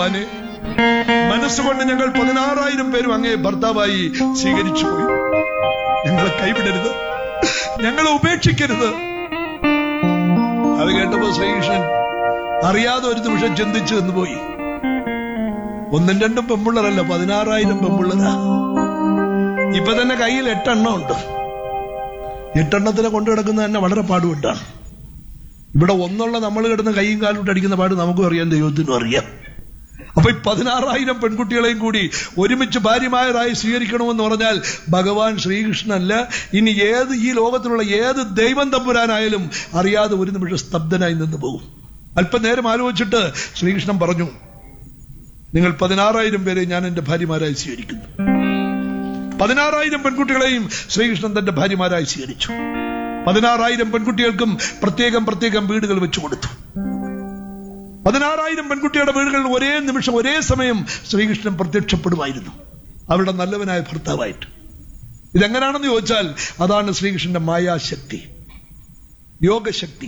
ഭഗവാനെ മനസ്സുകൊണ്ട് ഞങ്ങൾ പതിനാറായിരം പേരും അങ്ങേ ഭർത്താവായി സ്വീകരിച്ചു പോയി ഞങ്ങളെ കൈവിടരുത് ഞങ്ങളെ ഉപേക്ഷിക്കരുത് അത് കേട്ടപ്പോ ശ്രീകൃഷ്ണൻ അറിയാതെ ഒരു നിമിഷം ചിന്തിച്ചു എന്ന് പോയി ഒന്നും രണ്ടും പെമ്പിള്ളറല്ല പതിനാറായിരം പെമ്പിള്ളരാ ഇപ്പൊ തന്നെ കയ്യിൽ എട്ടെണ്ണം ഉണ്ട് എട്ടെണ്ണത്തിനെ കൊണ്ടു കിടക്കുന്ന തന്നെ വളരെ പാടുപെട്ടാണ് ഇവിടെ ഒന്നുള്ള നമ്മൾ കിടന്ന് കൈയും കാലും അടിക്കുന്ന പാട് നമുക്കും അറിയാം ദൈവത്തിനും അറിയാം അപ്പൊ ഈ പതിനാറായിരം പെൺകുട്ടികളെയും കൂടി ഒരുമിച്ച് ഭാര്യമാരായി സ്വീകരിക്കണമെന്ന് പറഞ്ഞാൽ ഭഗവാൻ ശ്രീകൃഷ്ണനല്ല ഇനി ഏത് ഈ ലോകത്തിലുള്ള ഏത് ദൈവം തമ്പുരാനായാലും അറിയാതെ ഒരു നിമിഷം സ്തബ്ധനായി നിന്ന് പോകും അല്പനേരം ആലോചിച്ചിട്ട് ശ്രീകൃഷ്ണൻ പറഞ്ഞു നിങ്ങൾ പതിനാറായിരം പേരെ ഞാൻ എന്റെ ഭാര്യമാരായി സ്വീകരിക്കുന്നു പതിനാറായിരം പെൺകുട്ടികളെയും ശ്രീകൃഷ്ണൻ തന്റെ ഭാര്യമാരായി സ്വീകരിച്ചു പതിനാറായിരം പെൺകുട്ടികൾക്കും പ്രത്യേകം പ്രത്യേകം വീടുകൾ വെച്ചു കൊടുത്തു പതിനാറായിരം പെൺകുട്ടികളുടെ വീടുകളിൽ ഒരേ നിമിഷം ഒരേ സമയം ശ്രീകൃഷ്ണൻ പ്രത്യക്ഷപ്പെടുമായിരുന്നു അവരുടെ നല്ലവനായ ഭർത്താവായിട്ട് ഇതെങ്ങനെയാണെന്ന് ചോദിച്ചാൽ അതാണ് ശ്രീകൃഷ്ണന്റെ മായാശക്തി യോഗശക്തി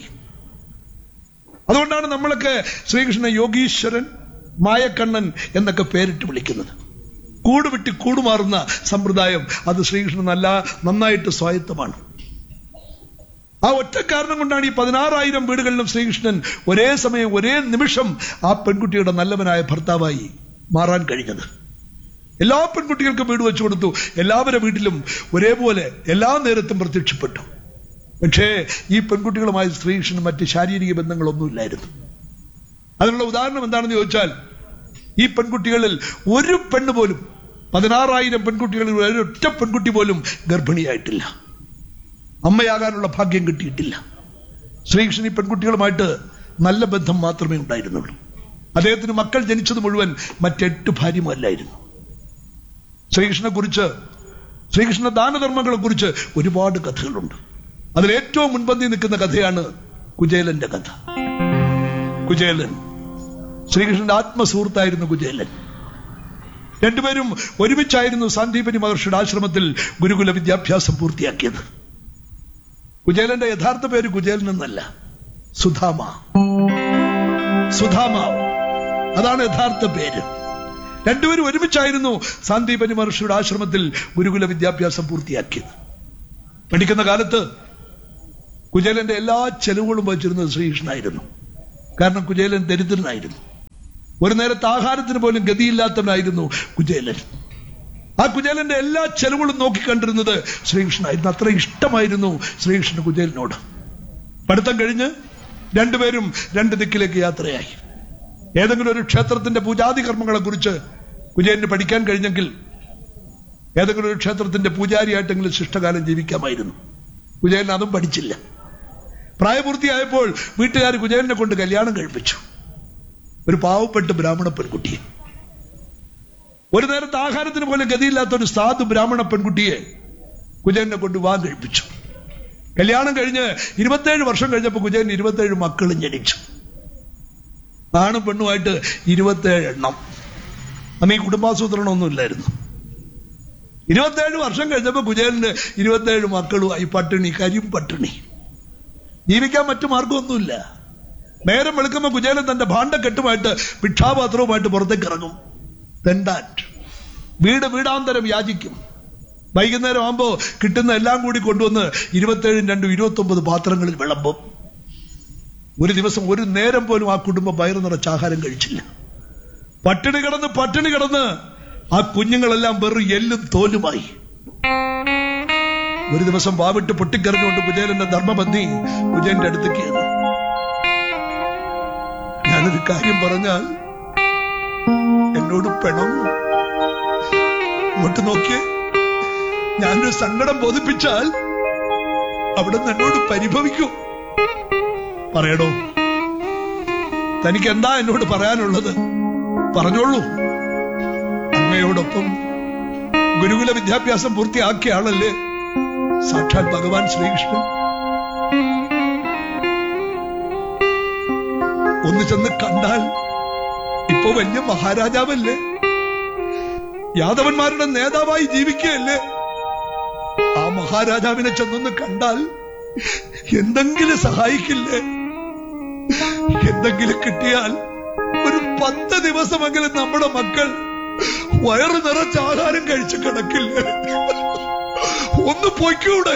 അതുകൊണ്ടാണ് നമ്മളൊക്കെ ശ്രീകൃഷ്ണ യോഗീശ്വരൻ മായക്കണ്ണൻ എന്നൊക്കെ പേരിട്ട് വിളിക്കുന്നത് കൂട് വിട്ട് കൂടുമാറുന്ന സമ്പ്രദായം അത് ശ്രീകൃഷ്ണൻ നല്ല നന്നായിട്ട് സ്വായത്തമാണ് ആ ഒറ്റ കാരണം കൊണ്ടാണ് ഈ പതിനാറായിരം വീടുകളിലും ശ്രീകൃഷ്ണൻ ഒരേ സമയം ഒരേ നിമിഷം ആ പെൺകുട്ടിയുടെ നല്ലവനായ ഭർത്താവായി മാറാൻ കഴിഞ്ഞത് എല്ലാ പെൺകുട്ടികൾക്കും വീട് വെച്ചു കൊടുത്തു എല്ലാവരുടെ വീട്ടിലും ഒരേപോലെ എല്ലാ നേരത്തും പ്രത്യക്ഷപ്പെട്ടു പക്ഷേ ഈ പെൺകുട്ടികളുമായി ശ്രീകൃഷ്ണന് മറ്റ് ശാരീരിക ബന്ധങ്ങളൊന്നുമില്ലായിരുന്നു അതിനുള്ള ഉദാഹരണം എന്താണെന്ന് ചോദിച്ചാൽ ഈ പെൺകുട്ടികളിൽ ഒരു പെണ്ണ് പോലും പതിനാറായിരം പെൺകുട്ടികളിൽ ഒരൊറ്റ പെൺകുട്ടി പോലും ഗർഭിണിയായിട്ടില്ല അമ്മയാകാനുള്ള ഭാഗ്യം കിട്ടിയിട്ടില്ല ശ്രീകൃഷ്ണൻ ഈ പെൺകുട്ടികളുമായിട്ട് നല്ല ബന്ധം മാത്രമേ ഉണ്ടായിരുന്നുള്ളൂ അദ്ദേഹത്തിന് മക്കൾ ജനിച്ചത് മുഴുവൻ മറ്റെട്ട് ഭാര്യമാരിലായിരുന്നു ശ്രീകൃഷ്ണനെ കുറിച്ച് ശ്രീകൃഷ്ണ ദാനധർമ്മങ്ങളെ കുറിച്ച് ഒരുപാട് കഥകളുണ്ട് അതിൽ ഏറ്റവും മുൻപന്തി നിൽക്കുന്ന കഥയാണ് കുചേലന്റെ കഥ കുചേലൻ ശ്രീകൃഷ്ണന്റെ ആത്മസുഹൃത്തായിരുന്നു കുചേലൻ രണ്ടുപേരും ഒരുമിച്ചായിരുന്നു സാന്ദീപനി മഹർഷിയുടെ ആശ്രമത്തിൽ ഗുരുകുല വിദ്യാഭ്യാസം പൂർത്തിയാക്കിയത് കുചേലന്റെ യഥാർത്ഥ പേര് കുചേലൻ എന്നല്ല സുധാമ സുധാമ അതാണ് യഥാർത്ഥ പേര് രണ്ടുപേരും ഒരുമിച്ചായിരുന്നു സാന്ദീപനി മഹർഷിയുടെ ആശ്രമത്തിൽ ഗുരുകുല വിദ്യാഭ്യാസം പൂർത്തിയാക്കിയത് പഠിക്കുന്ന കാലത്ത് കുചേലന്റെ എല്ലാ ചെലവുകളും വച്ചിരുന്നത് ശ്രീകൃഷ്ണനായിരുന്നു കാരണം കുചേലൻ ദരിദ്രനായിരുന്നു ഒരു നേരത്തെ ആഹാരത്തിന് പോലും ഗതിയില്ലാത്തവനായിരുന്നു കുചേലൻ ആ കുചേലന്റെ എല്ലാ ചെലവുകളും നോക്കിക്കണ്ടിരുന്നത് ശ്രീകൃഷ്ണനായിരുന്നു അത്ര ഇഷ്ടമായിരുന്നു ശ്രീകൃഷ്ണൻ കുചേലനോട് പഠിത്തം കഴിഞ്ഞ് രണ്ടുപേരും രണ്ട് ദിക്കിലേക്ക് യാത്രയായി ഏതെങ്കിലും ഒരു ക്ഷേത്രത്തിന്റെ പൂജാതി കർമ്മങ്ങളെ കുറിച്ച് കുചേലന് പഠിക്കാൻ കഴിഞ്ഞെങ്കിൽ ഏതെങ്കിലും ഒരു ക്ഷേത്രത്തിന്റെ പൂജാരിയായിട്ടെങ്കിലും ശിഷ്ടകാലം ജീവിക്കാമായിരുന്നു കുചേലൻ അതും പഠിച്ചില്ല പ്രായപൂർത്തിയായപ്പോൾ വീട്ടുകാർ കുചേലനെ കൊണ്ട് കല്യാണം കഴിപ്പിച്ചു ഒരു പാവപ്പെട്ട ബ്രാഹ്മണ പെൺകുട്ടിയെ ഒരു നേരത്തെ ആഹാരത്തിന് പോലും ഗതിയില്ലാത്ത ഒരു സാധു ബ്രാഹ്മണ പെൺകുട്ടിയെ കുചേലനെ കൊണ്ട് വിവാഹം കഴിപ്പിച്ചു കല്യാണം കഴിഞ്ഞ് ഇരുപത്തേഴ് വർഷം കഴിഞ്ഞപ്പോൾ കുചേലൻ ഇരുപത്തേഴ് മക്കളും ജനിച്ചു ആണും പെണ്ണുമായിട്ട് ഇരുപത്തേഴ് എണ്ണം അന്ന് ഈ കുടുംബാസൂത്രണമൊന്നും ഇല്ലായിരുന്നു ഇരുപത്തേഴ് വർഷം കഴിഞ്ഞപ്പോൾ കുചേലന് ഇരുപത്തേഴ് മക്കളുമായി പട്ടിണി കരിയും പട്ടിണി ജീവിക്കാൻ മറ്റു മാർഗമൊന്നുമില്ല നേരം വെളുക്കുമ്പോൾ കുചേലൻ തന്റെ ഭാണ്ഡക്കെട്ടുമായിട്ട് ഭിക്ഷാപാത്രവുമായിട്ട് പുറത്തേക്ക് ഇറങ്ങും തെണ്ടാൻ വീട് വീടാന്തരം യാചിക്കും വൈകുന്നേരം ആകുമ്പോ കിട്ടുന്ന എല്ലാം കൂടി കൊണ്ടുവന്ന് ഇരുപത്തേഴും രണ്ടും ഇരുപത്തി ഒമ്പത് പാത്രങ്ങളിൽ വിളമ്പും ഒരു ദിവസം ഒരു നേരം പോലും ആ കുടുംബം വയറു നിറച്ച് ആഹാരം കഴിച്ചില്ല പട്ടിണി കിടന്ന് പട്ടിണി കിടന്ന് ആ കുഞ്ഞുങ്ങളെല്ലാം വെറും എല്ലും തോലുമായി ഒരു ദിവസം വാവിട്ട് പൊട്ടിക്കറിഞ്ഞുകൊണ്ട് കുചേലന്റെ ധർമ്മബന്ധി കുചേലന്റെ അടുത്തേക്ക് ചെന്നു ഞാനൊരു കാര്യം പറഞ്ഞാൽ എന്നോട് പിണങ്ങും ഇങ്ങോട്ട് നോക്കിയേ ഞാനൊരു സങ്കടം ബോധിപ്പിച്ചാൽ അവിടെ നിന്ന് എന്നോട് പരിഭവിക്കും പറയടോ തനിക്ക് എന്താ എന്നോട് പറയാനുള്ളത് പറഞ്ഞോളൂ അമ്മയോടൊപ്പം ഗുരുകുല വിദ്യാഭ്യാസം പൂർത്തിയാക്കിയ ആളല്ലേ സാക്ഷാൽ ഭഗവാൻ ശ്രീകൃഷ്ണൻ ഒന്ന് ചെന്ന് കണ്ടാൽ ഇപ്പൊ വലിയ മഹാരാജാവല്ലേ യാദവന്മാരുടെ നേതാവായി ജീവിക്കുകയല്ലേ ആ മഹാരാജാവിനെ ചെന്നൊന്ന് കണ്ടാൽ എന്തെങ്കിലും സഹായിക്കില്ലേ എന്തെങ്കിലും കിട്ടിയാൽ ഒരു പത്ത് ദിവസമെങ്കിലും നമ്മുടെ മക്കൾ വയറ് നിറച്ച ആഹാരം കഴിച്ച് കിടക്കില്ല ഒന്ന് പൊയ്ക്കൂടെ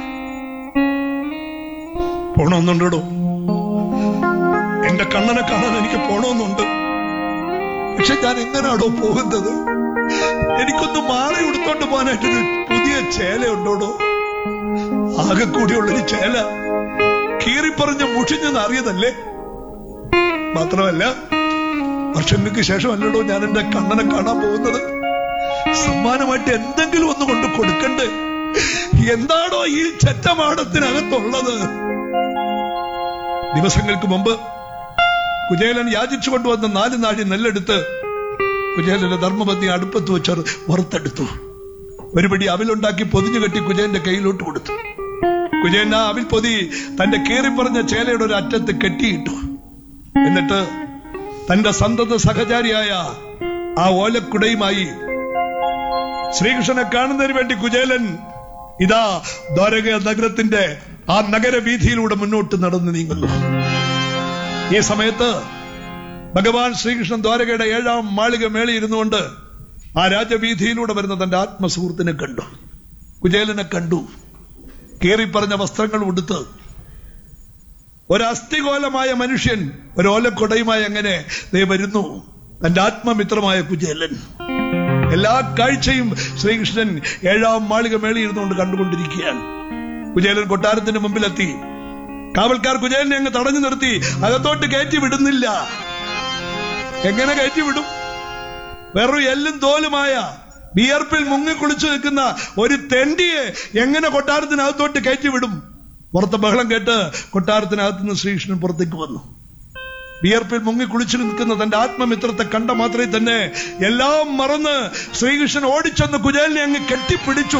പോണമെന്നുണ്ടോ എന്റെ കണ്ണനെ കാണാൻ എനിക്ക് പോണമെന്നുണ്ട് പക്ഷെ ഞാൻ എങ്ങനാണോ പോകുന്നത് എനിക്കൊന്ന് മാറി ഉടുത്തോണ്ട് പോകാനായിട്ടൊരു പുതിയ ചേല ഉണ്ടോടോ ആകെ കൂടിയുള്ളൊരു ചേല കീറിപ്പറഞ്ഞ് മുഷിഞ്ഞെന്ന് അറിയതല്ലേ മാത്രമല്ല വർഷങ്ങൾക്ക് ശേഷമല്ലടോ ഞാൻ എന്റെ കണ്ണനെ കാണാൻ പോകുന്നത് സമ്മാനമായിട്ട് എന്തെങ്കിലും ഒന്ന് കൊണ്ട് കൊടുക്കണ്ടേ എന്താണോ ഈ ചെറ്റമാടത്തിനകത്തുള്ളത് ദിവസങ്ങൾക്ക് മുമ്പ് കുചേലൻ യാചിച്ചു കൊണ്ടുവന്ന നാല് നാഴി നെല്ലെടുത്ത് കുചേലന്റെ ധർമ്മപത്നി അടുപ്പത്ത് വെച്ചത് വറുത്തെടുത്തു ഒരു പിടി അവിലുണ്ടാക്കി പൊതിഞ്ഞു കെട്ടി കുജയന്റെ കയ്യിലോട്ട് കൊടുത്തു കുജയൻ ആ അവിൽ പൊതി തന്റെ കീറിപ്പറഞ്ഞ ചേലയുടെ ഒരു അറ്റത്ത് കെട്ടിയിട്ടു എന്നിട്ട് തന്റെ സന്തത സഹചാരിയായ ആ ഓലക്കുടയുമായി ശ്രീകൃഷ്ണനെ കാണുന്നതിന് വേണ്ടി കുചേലൻ ഇതാ ദ്വാരക നഗരത്തിന്റെ ആ നഗരവീഥിയിലൂടെ മുന്നോട്ട് നടന്നു നീങ്ങുന്നു ഈ സമയത്ത് ഭഗവാൻ ശ്രീകൃഷ്ണൻ ദ്വാരകയുടെ ഏഴാം മാളിക മേളിയിരുന്നുകൊണ്ട് ആ രാജവീഥിയിലൂടെ വരുന്ന തന്റെ ആത്മസുഹൃത്തിനെ കണ്ടു കുചേലനെ കണ്ടു കീറിപ്പറഞ്ഞ വസ്ത്രങ്ങൾ ഉടുത്ത് ഒരസ്ഥികോലമായ മനുഷ്യൻ ഒരു ഓലക്കൊടയുമായി അങ്ങനെ ദേ വരുന്നു തന്റെ ആത്മമിത്രമായ കുചേലൻ എല്ലാ കാഴ്ചയും ശ്രീകൃഷ്ണൻ ഏഴാം മാളിക മേളിയിരുന്നുകൊണ്ട് കണ്ടുകൊണ്ടിരിക്കുകയാണ് കുചേലൻ കൊട്ടാരത്തിന് മുമ്പിലെത്തി കാവൽക്കാർ കുചേലനെ അങ്ങ് തടഞ്ഞു നിർത്തി അകത്തോട്ട് കയറ്റി വിടുന്നില്ല എങ്ങനെ കയറ്റി വിടും വെറും എല്ലും തോലുമായ വിയർപ്പിൽ മുങ്ങിക്കുളിച്ചു നിൽക്കുന്ന ഒരു തെണ്ടിയെ എങ്ങനെ കൊട്ടാരത്തിനകത്തോട്ട് കയറ്റി വിടും പുറത്തെ ബഹളം കേട്ട് കൊട്ടാരത്തിനകത്ത് നിന്ന് ശ്രീകൃഷ്ണൻ പുറത്തേക്ക് വന്നു വിയർപ്പിൽ മുങ്ങി കുളിച്ചു നിൽക്കുന്ന തന്റെ ആത്മമിത്രത്തെ കണ്ട മാത്രമേ തന്നെ എല്ലാം മറന്ന് ശ്രീകൃഷ്ണൻ ഓടിച്ചെന്ന് കുചേലിനെ അങ്ങ് കെട്ടിപ്പിടിച്ചു